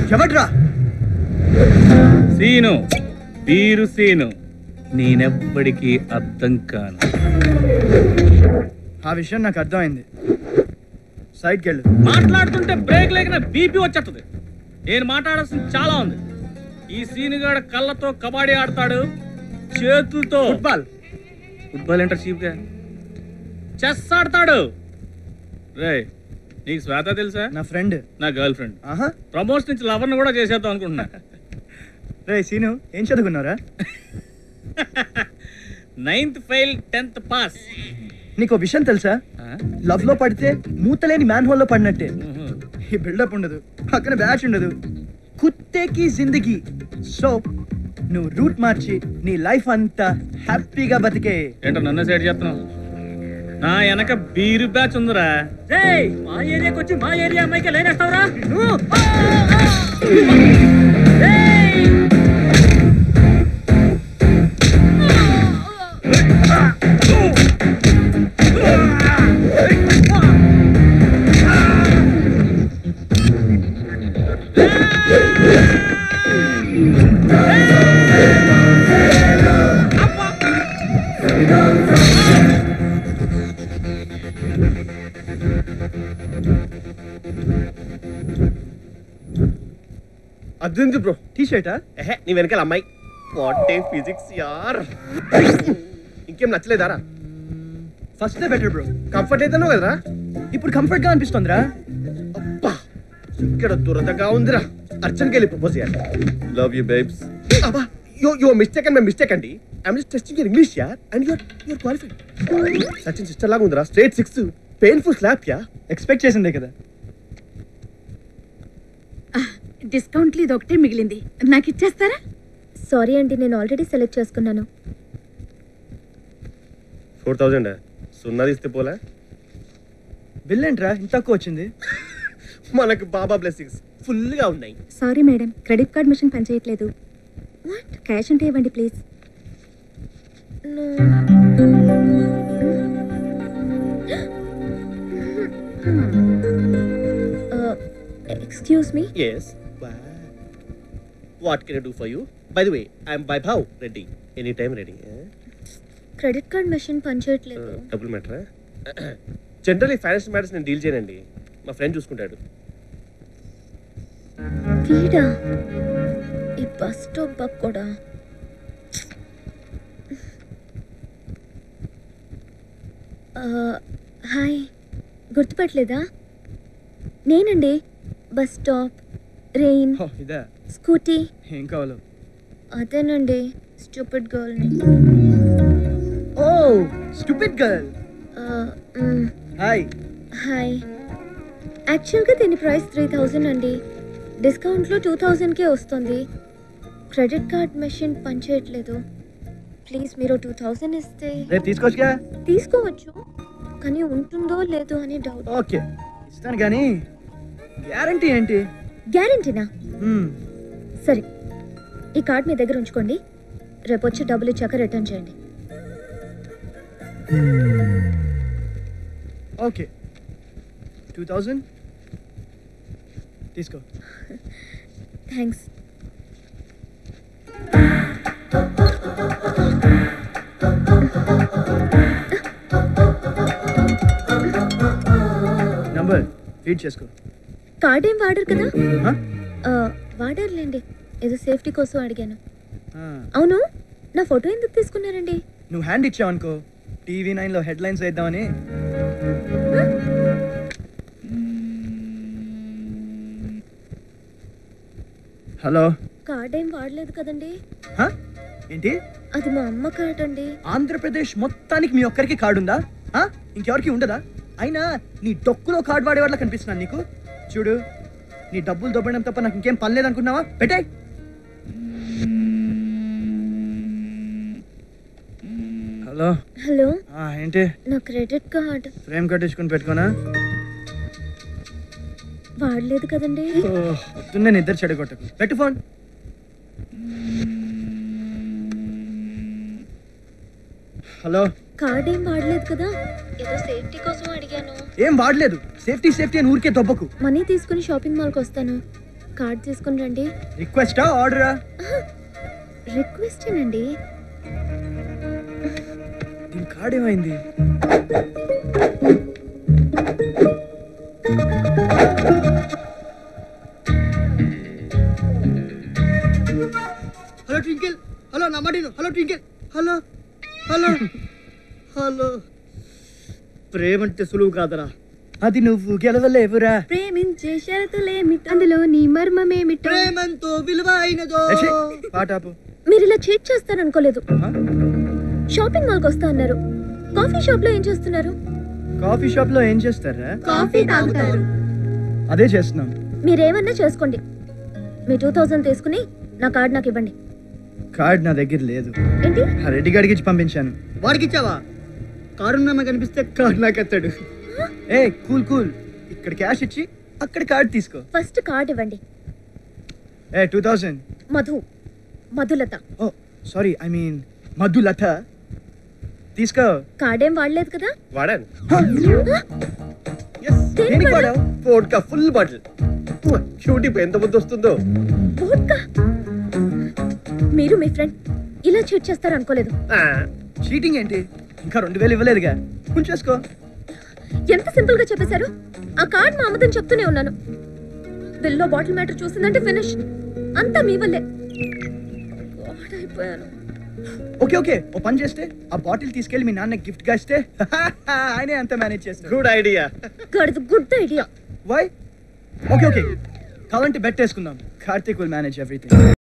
ఎవడ్రా సీను వీరు సీను నేనెవ్వడికి అర్థం కాను ఆ విషయం నాకు అర్థమైంది సైడ్కి వెళ్ళు మాట్లాడుతుంటే బ్రేక్ లేకిన బీపీ వచ్చేస్తుంది నేను మాట్లాడాల్సింది చాలా ఉంది ఈ సీనుగాడ కళ్ళతో కబడ్డీ ఆడతాడు చేతులతో ఫుట్బాల్ ఫుట్బాల్ ఏంటో చీప్గా చెస్ ఆడతాడు రే నీకు శ్వేత తెలుసా నా ఫ్రెండ్ నా గర్ల్ ఫ్రెండ్ ఆహా ప్రమోషన్ నుంచి లవర్ని కూడా చేసేద్దాం అనుకుంటున్నా రే సీను ఏం చదువుకున్నారా నైన్త్ ఫెయిల్ టెన్త్ పాస్ నీకు ఓ విషయం తెలుసా లవ్ లో పడితే మూతలేని మ్యాన్ హోల్ లో పడినట్టే ఈ బిల్డప్ ఉండదు పక్కన బ్యాచ్ ఉండదు కుత్తేకి జిందగీ సో నువ్వు రూట్ మార్చి నీ లైఫ్ అంతా హ్యాపీగా బతికే ఏంటో నన్ను సైడ్ చేస్తున్నావు నా వెనక బీరు బ్యాచ్ ఉందిరా మా ఏరియాకి వచ్చి మా ఏరియా అమ్మాయికి లేనేస్తావురా అర్జున్ బ్రో టీ షర్టా ఎహే నీ వెనకాల అమ్మాయి వాట్ ఏ ఫిజిక్స్ యార్ ఇంకేం నచ్చలేదారా ఫస్ట్ బెటర్ బ్రో కంఫర్ట్ అయితేనో కదరా ఇప్పుడు కంఫర్ట్ గా అనిపిస్తుందిరా అబ్బా ఇక్కడ దురదగా ఉందిరా అర్చన్కి వెళ్ళి ప్రపోజ్ చేయాలి లవ్ యూ బేబ్స్ అబ్బా yo yo mistake and mistake అండి I'm just testing your English యార్ and your your qualified Sachin sister లాగా ఉందిరా straight six painful slap yeah expect చేసిందే కదా డిస్కౌంట్లు ఇది ఒకటే మిగిలింది నాకు ఇచ్చేస్తారా సారీ అండి నేను ఆల్రెడీ సెలెక్ట్ చేసుకున్నాను ఫోర్ థౌజండ్ సున్నా తీస్తే పోలే బిల్ ఏంట్రా ఇంత తక్కువ వచ్చింది మనకు బాబా బ్లెస్సింగ్స్ ఫుల్ గా ఉన్నాయి sorry madam credit card machine పనిచేయట్లేదు వాట్ క్యాష్ ఉంటే ఇవ్వండి please excuse me Yes. What can I do for you? By the way, I'm Vaibhav Reddy. Anytime ready. Eh? Credit card machine పనిచేయట్లేదు డబ్బులు మ్యాటరా generally financial matters నేను deal చేయనండి మా friend చూసుకుంటాడు వీడా ఈ బస్ స్టాప్ బక్ కూడా ఆ, హాయ్ గుర్తుపట్టలేదా నేనండి బస్ స్టాప్ రెయిన్ ఓ, ఇదా స్కూటీ ఏం కావాలో అదేనండి స్టూపిడ్ గర్ల్ని ఓ స్టూపిడ్ గర్ల్ హాయ్ హాయ్ యాక్చువల్గా దీని ప్రైస్ త్రీ థౌజండ్ అండి డిస్కౌంట్లో టూ థౌజండ్కే వస్తుంది క్రెడిట్ కార్డ్ మెషిన్ పనిచేయట్లేదు ప్లీజ్ మీరు టూ థౌజండ్ ఇస్తే రేపు తీసుకోవచ్చుగా తీసుకోవచ్చు కానీ ఉంటుందో లేదో అని డౌట్ ఓకే ఇస్తాను కానీ గ్యారంటీ ఏంటి గ్యారంటీనా మ్మ్. సరే ఈ కార్డ్ మీ దగ్గర ఉంచుకోండి రేపు వచ్చి డబ్బులు ఇచ్చాక రిటర్న్ చేయండి ఓకే టూ థౌజండ్ తీసుకో థ్యాంక్స్ నంబర్ ఫీడ్ చేసుకో కార్డ్ ఏం వాడరు కదా ఆ? ఆ, వాడరులేండి ఏదో సేఫ్టీ కోసం అడిగాను ఆ, అవును నా ఫోటో ఎందుకు తీసుకున్నారండి నువ్వు హ్యాండ్ ఇచ్చావు అనుకో టీవీ నైన్లో హెడ్లైన్స్ వేద్దామని హలో కార్డ్ ఏం వాడలేదు కదండి హ? ఏంటి అది మా అమ్మ కార్డ్ అండి ఆంధ్రప్రదేశ్ మొత్తానికి మీ ఒక్కరికి కార్డు ఉందా ఆ? ఇంకెవరికి ఉండదా అయినా నీ డొక్కులో కార్డు వాడేవాళ్ళ కనిపిస్తున్నాను నీకు చూడు నీ డబ్బులు దొబ్బడం తప్ప నాకు ఇంకేం పని లేదనుకున్నావా పెట్టే హలో హలో ఆ, ఏంటి నా క్రెడిట్ కార్డ్ ఫ్రేమ్ కట్టించుకుని పెట్టుకోనా వాడలేదు కదండి ఓ, పొద్దున్నే నిద్ర చెడగొట్టకు పెట్టు ఫోన్ హలో కార్డ్ ఏం వాడలేదు కదా ఏదో సేఫ్టీ కోసం అడిగాను ఏం వాడలేదు సేఫ్టీ సేఫ్టీ అని ఊరికే దొబ్బకు మనీ తీసుకుని షాపింగ్ మాల్కి వస్తాను కార్డ్ తీసుకుని రండి రిక్వెస్టా ఆర్డరా రిక్వెస్ట్ అండి దీని కార్డ్ ఏమైంది హలో ట్వింకిల్ హలో నమ్మడిను hello Twinkle hello hello hello ప్రేమ అంటే సులువు కాదరా అది నువ్వు గెలవలేవురా ప్రేమించే షరతులేమిటో అందులో నీ మర్మమేమిటో ప్రేమంతో విలువ అయినదో ఏ, ఛీ, పాట ఆపు మీరు ఇలా చీట్ చేస్తారనుకోలేదు ఆ? షాపింగ్ మాల్కి వస్తా అన్నారు కాఫీ షాప్ లో ఏం చేస్తున్నారు కాఫీ షాప్ లో ఏం చేస్తారా కాఫీ తాగుతారు అదే చేస్తున్నాం మీరేమన్నా చేసుకోండి మీ టూ థౌజండ్ తీసుకుని నా కార్డ్ నాకు ఇవ్వండి కార్డ్ నా దగ్గర లేదు ఏంటి ఆ రెడ్డి గారికి ఇచ్చి పంపించాను వాడికి ఇచ్చావా కారున్నామే కనిపిస్తే కారు నాకు ఎత్తాడు ఏ కూల్ కూల్ ఇక్కడ క్యాష్ ఇచ్చి అక్కడ కార్డ్ తీసుకో ఫస్ట్ కార్డ్ ఇవ్వండి ఏ టూ థౌజండ్ మధు మధులత ఓ సారీ ఐ మీన్ మధులత తీసుకో కార్డ్ ఏం వాడలేదు కదా వాడాను దేనికి వాడావు వోడ్కా ఫుల్ బాటిల్ క్యూటీ ఎంత ముద్దు వస్తుందో వోడ్కా. మీరు మీ ఫ్రెండ్ ఇలా చీట్ చేస్తారు అనుకోలేదు ఆ, చీటింగ్ ఏంటి ఇంకా రెండు వేలు ఇవ్వలేదుగా ఉంచేసుకో ఎంత సింపుల్ గా చెప్పేశారు ఆ కార్డ్ మా అమ్మదని చెప్తూనే ఉన్నాను బిల్లో బాటిల్ మ్యాటర్ చూసిందంటే ఫినిష్ అంతా మీ వల్లే God, అయిపోయాను ఓకే ఓకే ఓ పని చేస్తే ఆ బాటిల్ తీసుకెళ్లి మీ నాన్న గిఫ్ట్ గా ఇస్తే ఆయనే అంత మేనేజ్ చేస్తాడు గుడ్ ఐడియా గడిది good idea why okay okay కావాలంటే బెట్ వేసుకుందాం కార్తీక్ విల్ మేనేజ్ ఎవ్రీథింగ్